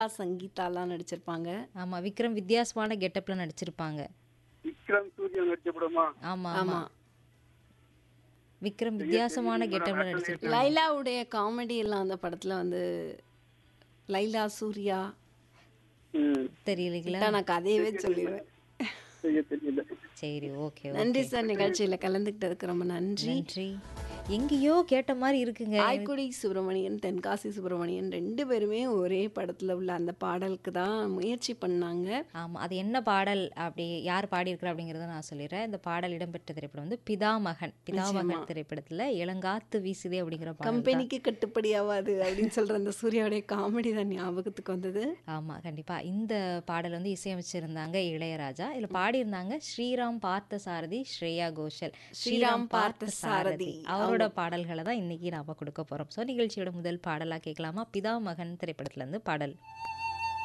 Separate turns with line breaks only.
சங்கீதாலாம் நடிச்சிருப்பாங்க
ஆமா விக்ரம் வித்தியாசமான கெட்டப்ல நடிச்சிருப்பாங்க
விக்ரம் சூர்யா நடிச்ச படமா
ஆமா
ஆமா
ஆமா விக்ரம் வித்தியாசமான கெட்டப்ல நடிச்சிருப்பாங்க
லைலாவுடைய காமெடி எல்லாம் அந்த படத்துல வந்து லைலா சூர்யா
ம்
தெரியலீங்களா
கிட்ட நான் கதையவே சொல்லிடுவேன்
செய்ய தெரியல
சரி ஓகே
நன்றி சார் நிகழ்ச்சியில கலந்துக்கிட்டதுக்கு ரொம்ப நன்றி
நன்றி எங்கேயோ கேட்ட மாதிரி இருக்குங்க
ஆய்க்குடி சுப்பிரமணியன் தென்காசி சுப்பிரமணியன் ரெண்டு பேருமே ஒரே படத்துல உள்ள அந்த பாடலுக்கு தான் முயற்சி பண்ணாங்க
ஆமா அது என்ன பாடல் அப்படி யார் பாடியிருக்கிறா அப்படிங்கறத நான் சொல்லிடுறேன் இந்த பாடல் இடம்பெற்ற திரைப்படம் வந்து பிதாமகன் பிதாமகன் திரைப்படத்துல இளங்காத்து வீசுதே அப்படிங்கிற பாடல் தான்.
கம்பெனிக்கு கட்டுப்படி ஆகாது அப்படின்னு சொல்ற அந்த சூர்யாவுடைய காமெடி தான் ஞாபகத்துக்கு வந்தது
ஆமா கண்டிப்பா இந்த பாடல் வந்து இசையமைச்சிருந்தாங்க இளையராஜா இதுல பாடியிருந்தாங்க ஸ்ரீராம் பார்த்த சாரதி ஸ்ரேயா கோஷல்
ஸ்ரீராம் பார்த்த சாரதி.
அவரோட பாடல்களை தான் இன்னைக்கு நாம கொடுக்க போறோம் ஸோ நிகழ்ச்சியோட முதல் பாடலா கேட்கலாமா பிதா மகன் திரைப்படத்துல இருந்து பாடல்